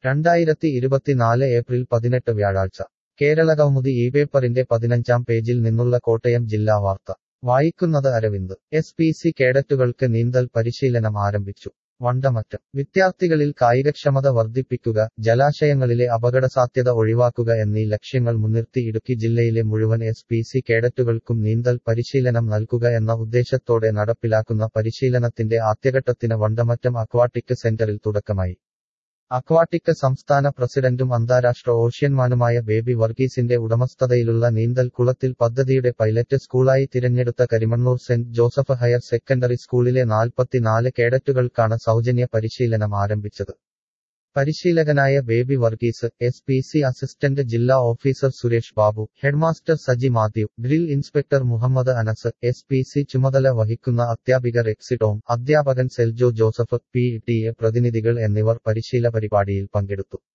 രണ്ടായിരത്തി ഇരുപത്തിനാല് ഏപ്രിൽ പതിനെട്ട് വ്യാഴാഴ്ച കേരളകൗമുദി ഈ പേപ്പറിന്റെ പതിനഞ്ചാം പേജിൽ നിന്നുള്ള കോട്ടയം ജില്ലാ വാർത്ത വായിക്കുന്നത് അരവിന്ദ് എസ് പി സി കേഡറ്റുകൾക്ക് നീന്തൽ പരിശീലനം ആരംഭിച്ചു വണ്ടമറ്റം വിദ്യാർത്ഥികളിൽ കായികക്ഷമത വർദ്ധിപ്പിക്കുക ജലാശയങ്ങളിലെ അപകടസാധ്യത ഒഴിവാക്കുക എന്നീ ലക്ഷ്യങ്ങൾ മുൻനിർത്തി ഇടുക്കി ജില്ലയിലെ മുഴുവൻ എസ് പി സി കേഡറ്റുകൾക്കും നീന്തൽ പരിശീലനം നൽകുക എന്ന ഉദ്ദേശത്തോടെ നടപ്പിലാക്കുന്ന പരിശീലനത്തിന്റെ ആദ്യഘട്ടത്തിന് വണ്ടമറ്റം അക്വാട്ടിക് സെന്ററിൽ തുടക്കമായി അക്വാട്ടിക് സംസ്ഥാന പ്രസിഡന്റും അന്താരാഷ്ട്ര ഓഷ്യന്മാനുമായ ബേബി വർഗീസിന്റെ ഉടമസ്ഥതയിലുള്ള നീന്തൽ കുളത്തിൽ പദ്ധതിയുടെ പൈലറ്റ് സ്കൂളായി തിരഞ്ഞെടുത്ത Karimannoor Saint Joseph higher secondary സ്കൂളിലെ നാൽപ്പത്തിനാല് കേഡറ്റുകൾക്കാണ് സൗജന്യ പരിശീലനം ആരംഭിച്ചത് പരിശീലകനായ Baby Varghese S P C assistant ജില്ലാ officer Suresh Babu headmaster Saji Mathew drill inspector Muhammad Anas S P C ചുമതല വഹിക്കുന്ന അധ്യാപിക റെക്സിടോം അധ്യാപകൻ Seljo Joseph P T A പ്രതിനിധികൾ എന്നിവർ പരിശീല പരിപാടിയിൽ പങ്കെടുത്തു